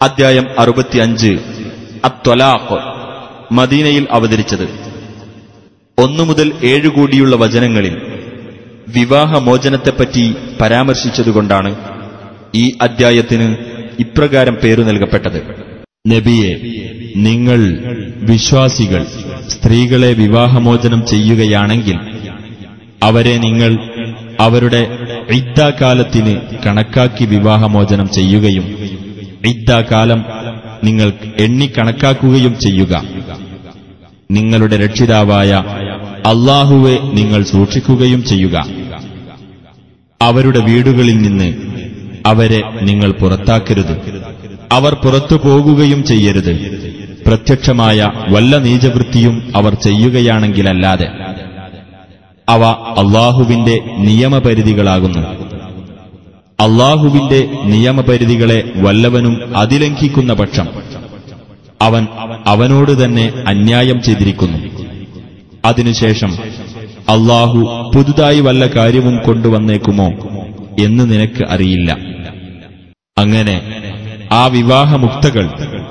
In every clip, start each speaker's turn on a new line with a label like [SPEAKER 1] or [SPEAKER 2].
[SPEAKER 1] അധ്യായം അറുപത്തിയഞ്ച് അത്വലാഖ് മദീനയിൽ അവതരിച്ചത് ഒന്നു മുതൽ ഏഴു കൂടിയുള്ള വചനങ്ങളിൽ വിവാഹമോചനത്തെപ്പറ്റി പരാമർശിച്ചതുകൊണ്ടാണ് ഈ അദ്ധ്യായത്തിന് ഇപ്രകാരം പേരു നൽകപ്പെട്ടത്
[SPEAKER 2] നബിയെ നിങ്ങൾ വിശ്വാസികൾ സ്ത്രീകളെ വിവാഹമോചനം ചെയ്യുകയാണെങ്കിൽ അവരെ നിങ്ങൾ അവരുടെ ഇദ്ദാകാലത്തിന് കണക്കാക്കി വിവാഹമോചനം ചെയ്യുകയും ഇദ്ദാകാലം നിങ്ങൾ എണ്ണിക്കണക്കാക്കുകയും ചെയ്യുക നിങ്ങളുടെ രക്ഷിതാവായ അള്ളാഹുവെ നിങ്ങൾ സൂക്ഷിക്കുകയും ചെയ്യുക അവരുടെ വീടുകളിൽ നിന്ന് അവരെ നിങ്ങൾ പുറത്താക്കരുത് അവർ പുറത്തു പോകുകയും ചെയ്യരുത് പ്രത്യക്ഷമായ വല്ല നീചവൃത്തിയും അവർ ചെയ്യുകയാണെങ്കിലല്ലാതെ അവ അള്ളാഹുവിന്റെ നിയമപരിധികളാകുന്നു അള്ളാഹുവിന്റെ നിയമപരിധികളെ വല്ലവനും അതിലംഘിക്കുന്ന പക്ഷം അവൻ അവനോട് തന്നെ അന്യായം ചെയ്തിരിക്കുന്നു അതിനുശേഷം അള്ളാഹു പുതുതായി വല്ല കാര്യവും കൊണ്ടുവന്നേക്കുമോ എന്ന് നിനക്ക് അറിയില്ല അങ്ങനെ ആ വിവാഹമുക്തകൾ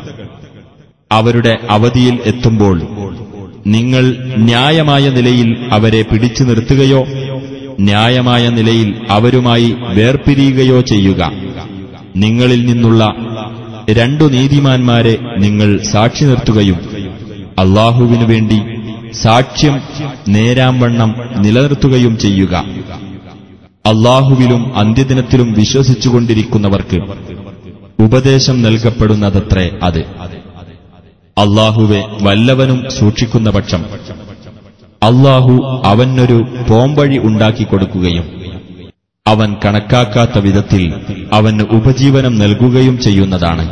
[SPEAKER 2] അവരുടെ അവധിയിൽ എത്തുമ്പോൾ നിങ്ങൾ ന്യായമായ നിലയിൽ അവരെ പിടിച്ചു നിർത്തുകയോ ന്യായമായ നിലയിൽ അവരുമായി വേർപിരിയുകയോ ചെയ്യുക നിങ്ങളിൽ നിന്നുള്ള രണ്ടു നീതിമാന്മാരെ നിങ്ങൾ സാക്ഷി നിർത്തുകയും അള്ളാഹുവിനു വേണ്ടി സാക്ഷ്യം നേരാംവണ്ണം നിലനിർത്തുകയും ചെയ്യുക അള്ളാഹുവിലും അന്ത്യദിനത്തിലും വിശ്വസിച്ചുകൊണ്ടിരിക്കുന്നവർക്ക് ഉപദേശം നൽകപ്പെടുന്നതത്രേ അത് അള്ളാഹുവെ വല്ലവനും സൂക്ഷിക്കുന്ന പക്ഷം അള്ളാഹു അവനൊരു പോംവഴി ഉണ്ടാക്കിക്കൊടുക്കുകയും അവൻ കണക്കാക്കാത്ത വിധത്തിൽ അവന് ഉപജീവനം നൽകുകയും ചെയ്യുന്നതാണ്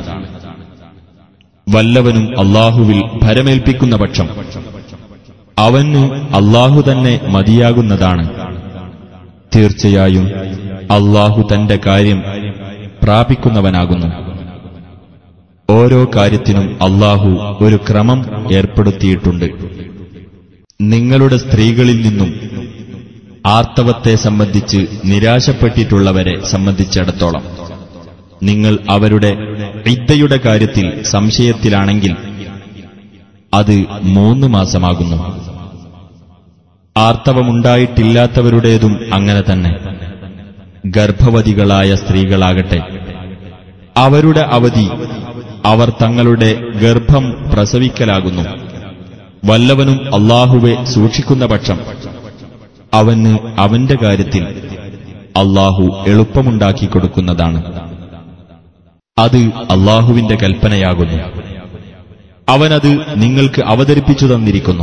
[SPEAKER 2] വല്ലവനും അള്ളാഹുവിൽ ഭരമേൽപ്പിക്കുന്ന പക്ഷം അവന് അള്ളാഹു തന്നെ മതിയാകുന്നതാണ് തീർച്ചയായും അള്ളാഹു തന്റെ കാര്യം പ്രാപിക്കുന്നവനാകുന്നു ഓരോ കാര്യത്തിനും അള്ളാഹു ഒരു ക്രമം ഏർപ്പെടുത്തിയിട്ടുണ്ട് നിങ്ങളുടെ സ്ത്രീകളിൽ നിന്നും ആർത്തവത്തെ സംബന്ധിച്ച് നിരാശപ്പെട്ടിട്ടുള്ളവരെ സംബന്ധിച്ചിടത്തോളം നിങ്ങൾ അവരുടെ ഇദ്ദയുടെ കാര്യത്തിൽ സംശയത്തിലാണെങ്കിൽ അത് മൂന്ന് മാസമാകുന്നു ആർത്തവമുണ്ടായിട്ടില്ലാത്തവരുടേതും അങ്ങനെ തന്നെ ഗർഭവതികളായ സ്ത്രീകളാകട്ടെ അവരുടെ അവധി അവർ തങ്ങളുടെ ഗർഭം പ്രസവിക്കലാകുന്നു വല്ലവനും അള്ളാഹുവെ സൂക്ഷിക്കുന്ന പക്ഷം അവന് അവന്റെ കാര്യത്തിൽ അള്ളാഹു എളുപ്പമുണ്ടാക്കി കൊടുക്കുന്നതാണ് അത് അള്ളാഹുവിന്റെ കൽപ്പനയാകുന്നു അവനത് നിങ്ങൾക്ക് അവതരിപ്പിച്ചു തന്നിരിക്കുന്നു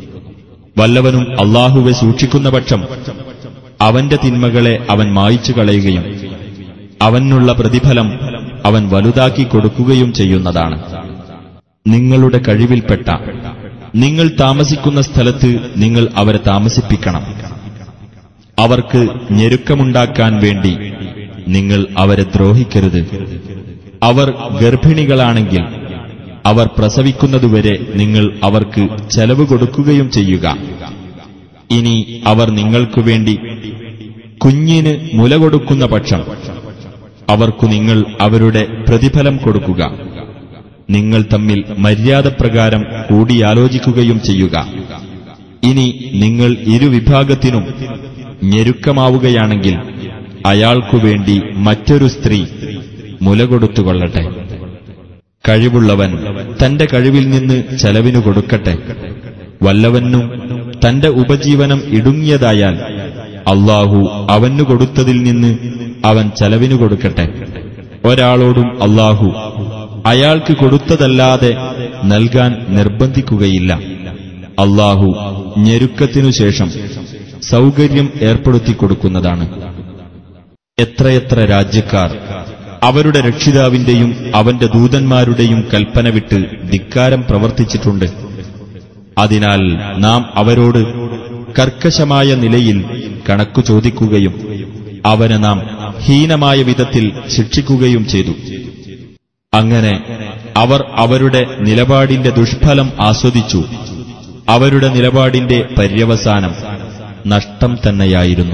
[SPEAKER 2] വല്ലവനും അള്ളാഹുവെ സൂക്ഷിക്കുന്ന പക്ഷം അവന്റെ തിന്മകളെ അവൻ മായിച്ചു കളയുകയും അവനുള്ള പ്രതിഫലം അവൻ വലുതാക്കി കൊടുക്കുകയും ചെയ്യുന്നതാണ് നിങ്ങളുടെ കഴിവിൽപ്പെട്ട നിങ്ങൾ താമസിക്കുന്ന സ്ഥലത്ത് നിങ്ങൾ അവരെ താമസിപ്പിക്കണം അവർക്ക് ഞെരുക്കമുണ്ടാക്കാൻ വേണ്ടി നിങ്ങൾ അവരെ ദ്രോഹിക്കരുത് അവർ ഗർഭിണികളാണെങ്കിൽ അവർ പ്രസവിക്കുന്നതുവരെ നിങ്ങൾ അവർക്ക് ചെലവ് കൊടുക്കുകയും ചെയ്യുക ഇനി അവർ നിങ്ങൾക്കു വേണ്ടി കുഞ്ഞിന് മുല കൊടുക്കുന്ന പക്ഷം അവർക്കു നിങ്ങൾ അവരുടെ പ്രതിഫലം കൊടുക്കുക നിങ്ങൾ തമ്മിൽ മര്യാദപ്രകാരം കൂടിയാലോചിക്കുകയും ചെയ്യുക ഇനി നിങ്ങൾ ഇരുവിഭാഗത്തിനും ഞെരുക്കമാവുകയാണെങ്കിൽ അയാൾക്കു വേണ്ടി മറ്റൊരു സ്ത്രീ മുല കൊടുത്തുകൊള്ളട്ടെ കഴിവുള്ളവൻ തന്റെ കഴിവിൽ നിന്ന് ചെലവിനു കൊടുക്കട്ടെ വല്ലവനും തന്റെ ഉപജീവനം ഇടുങ്ങിയതായാൽ അള്ളാഹു അവനു കൊടുത്തതിൽ നിന്ന് അവൻ ചെലവിനു കൊടുക്കട്ടെ ഒരാളോടും അള്ളാഹു അയാൾക്ക് കൊടുത്തതല്ലാതെ നൽകാൻ നിർബന്ധിക്കുകയില്ല അള്ളാഹു ഞെരുക്കത്തിനു ശേഷം സൗകര്യം ഏർപ്പെടുത്തി കൊടുക്കുന്നതാണ് എത്രയെത്ര രാജ്യക്കാർ അവരുടെ രക്ഷിതാവിന്റെയും അവന്റെ ദൂതന്മാരുടെയും കൽപ്പന വിട്ട് ധിക്കാരം പ്രവർത്തിച്ചിട്ടുണ്ട് അതിനാൽ നാം അവരോട് കർക്കശമായ നിലയിൽ കണക്കു ചോദിക്കുകയും അവനെ നാം ഹീനമായ വിധത്തിൽ ശിക്ഷിക്കുകയും ചെയ്തു അങ്ങനെ അവർ അവരുടെ നിലപാടിന്റെ ദുഷ്ഫലം ആസ്വദിച്ചു അവരുടെ നിലപാടിന്റെ പര്യവസാനം നഷ്ടം തന്നെയായിരുന്നു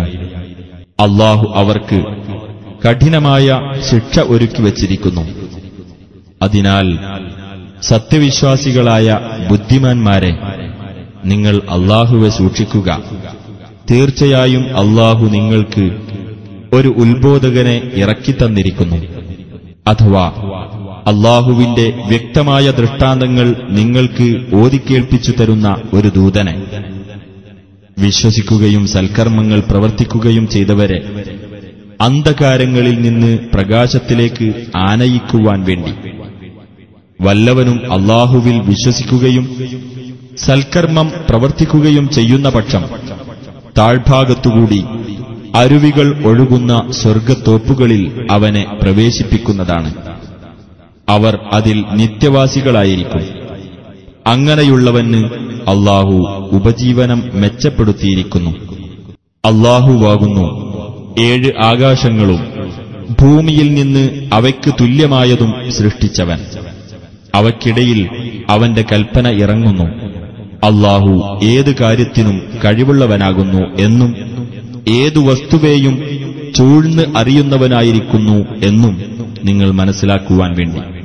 [SPEAKER 2] അള്ളാഹു അവർക്ക് കഠിനമായ ശിക്ഷ ഒരുക്കി വച്ചിരിക്കുന്നു അതിനാൽ സത്യവിശ്വാസികളായ ബുദ്ധിമാന്മാരെ നിങ്ങൾ അള്ളാഹുവെ സൂക്ഷിക്കുക തീർച്ചയായും അള്ളാഹു നിങ്ങൾക്ക് ഒരു ഉത്ബോധകനെ ഇറക്കിത്തന്നിരിക്കുന്നു അഥവാ അള്ളാഹുവിന്റെ വ്യക്തമായ ദൃഷ്ടാന്തങ്ങൾ നിങ്ങൾക്ക് ഓതിക്കേൾപ്പിച്ചു തരുന്ന ഒരു ദൂതനെ വിശ്വസിക്കുകയും സൽക്കർമ്മങ്ങൾ പ്രവർത്തിക്കുകയും ചെയ്തവരെ അന്ധകാരങ്ങളിൽ നിന്ന് പ്രകാശത്തിലേക്ക് ആനയിക്കുവാൻ വേണ്ടി വല്ലവനും അള്ളാഹുവിൽ വിശ്വസിക്കുകയും സൽക്കർമ്മം പ്രവർത്തിക്കുകയും ചെയ്യുന്ന പക്ഷം താഴ്ഭാഗത്തുകൂടി അരുവികൾ ഒഴുകുന്ന സ്വർഗത്തോപ്പുകളിൽ അവനെ പ്രവേശിപ്പിക്കുന്നതാണ് അവർ അതിൽ നിത്യവാസികളായിരിക്കും അങ്ങനെയുള്ളവന് അള്ളാഹു ഉപജീവനം മെച്ചപ്പെടുത്തിയിരിക്കുന്നു അള്ളാഹുവാകുന്നു ഏഴ് ആകാശങ്ങളും ഭൂമിയിൽ നിന്ന് അവയ്ക്ക് തുല്യമായതും സൃഷ്ടിച്ചവൻ അവയ്ക്കിടയിൽ അവന്റെ കൽപ്പന ഇറങ്ങുന്നു അള്ളാഹു ഏത് കാര്യത്തിനും കഴിവുള്ളവനാകുന്നു എന്നും ഏതു വസ്തുവേയും ചൂഴ്ന്ന് അറിയുന്നവനായിരിക്കുന്നു എന്നും നിങ്ങൾ മനസ്സിലാക്കുവാൻ വേണ്ടി